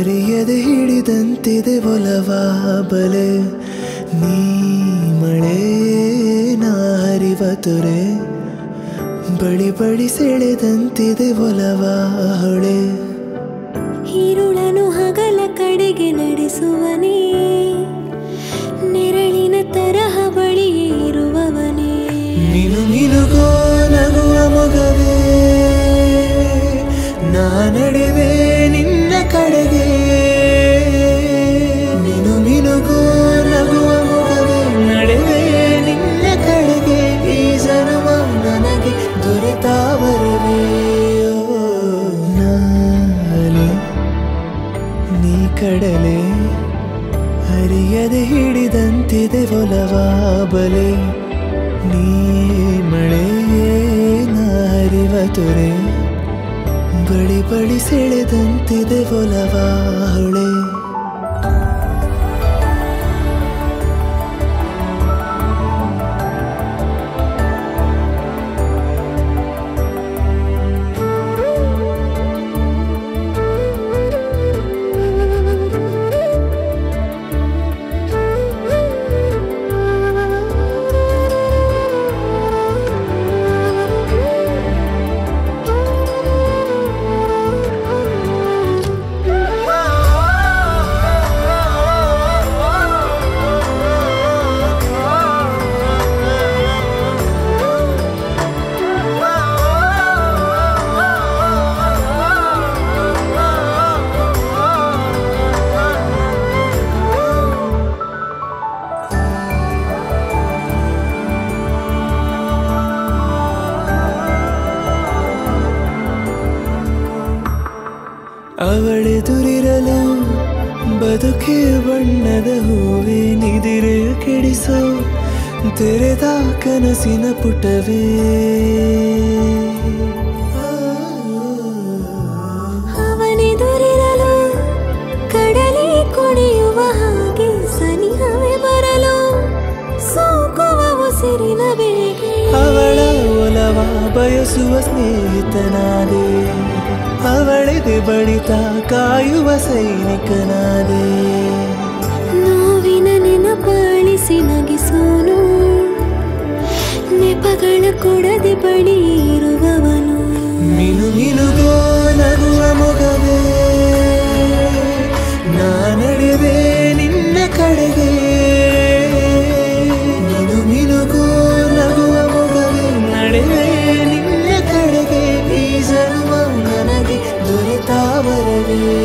ಅರಿಯದೆ ಹಿಡಿದಂತಿದೆ ಒಲವ ಬಲೆ ನೀ ಮಳೆ ನಾ ಹರಿವ ತೊರೆ ಬಳಿ ಬಳಿ ಸೆಳೆದಂತಿದೆ ಒಲವ ಹೊಳೆ ಈರುಳನು ಹಗಲ ಕಡೆಗೆ ನಡೆಸುವನೇ ನೆರಳಿನ ತರಹ ಬಳಿ ಇರುವವನೇ ನೀನು ಮಿನುಗೋ ನಗುವ ಮೊಗವೇ ನಾ ನಡೆವೆ ನಿನ್ನ ಕಡೆಗೆ ನೀನು ಮಿನುಗೋ ನಗುವ ಮೊಗವೇ ನಡೆವೆ ನಿನ್ನ ಕಡೆಗೆ ಈ ಜನ್ಮ ನನಗೆ ದೊರೆತಾವರವೇ ನಾಲೆ ನೀ ಕಡಲೆ ಹರಿಯದೆ ಹಿಡಿದಂತಿದೆ ಒಲವ ಬಲೆ ನೀ ಮಳೆ ನಾ ಹರಿವ ತೊರೆ ಬಳಿ ಬಳಿ ಸೆಳೆದಂತಿದೆ ಒಲವ ಹೊಳೆ ಅವಳೆದುರಿರಲು ಬದುಕೆ ಬಣ್ಣದ ಹೂವೆ ನಿದಿರೆ ಕೆಡಿಸೋ ತೆರೆದ ಕನಸಿನ ಪುಟವೇ ಅವನೆದುರಿರಲು ಕಡಲೆ ಕುಣಿಯುವ ಹಾಗೆ ಸನಿಹವೇ ಬರಲು ಸೋಕುವ ಉಸಿರಿನ ಬೇಗೆ ಅವಳ ಒಲವ ಬಯಸುವ ಸ್ನೇಹಿತನಾದೆ ಅವಳೆದೆ ಬಡಿತ ಕಾಯುವ ಸೈನಿಕನಾದೆ ನೋವಿನ ನೆನಪಾಳಿಸಿ ನಗಿಸೋನು ನೆಪಗಳ ಕೊಡದೆ ಬಳಿ ಇರುವವನು ಮಿನು ಮಿನುಗೋ ನಗುವ ಮೊಗವೇ ನಾ ನಡೆವೆ ನಿನ್ನ ಕಡೆಗೆ ಮಿನು ಮಿನುಗೋ ನಗುವ ಮೊಗವೇ ನಡೆವೆ ನಿನ್ನ ಕಡೆಗೆ ಈ ಜನ್ಮ ನನಗೆ ದೊರೆತಾವರವೇ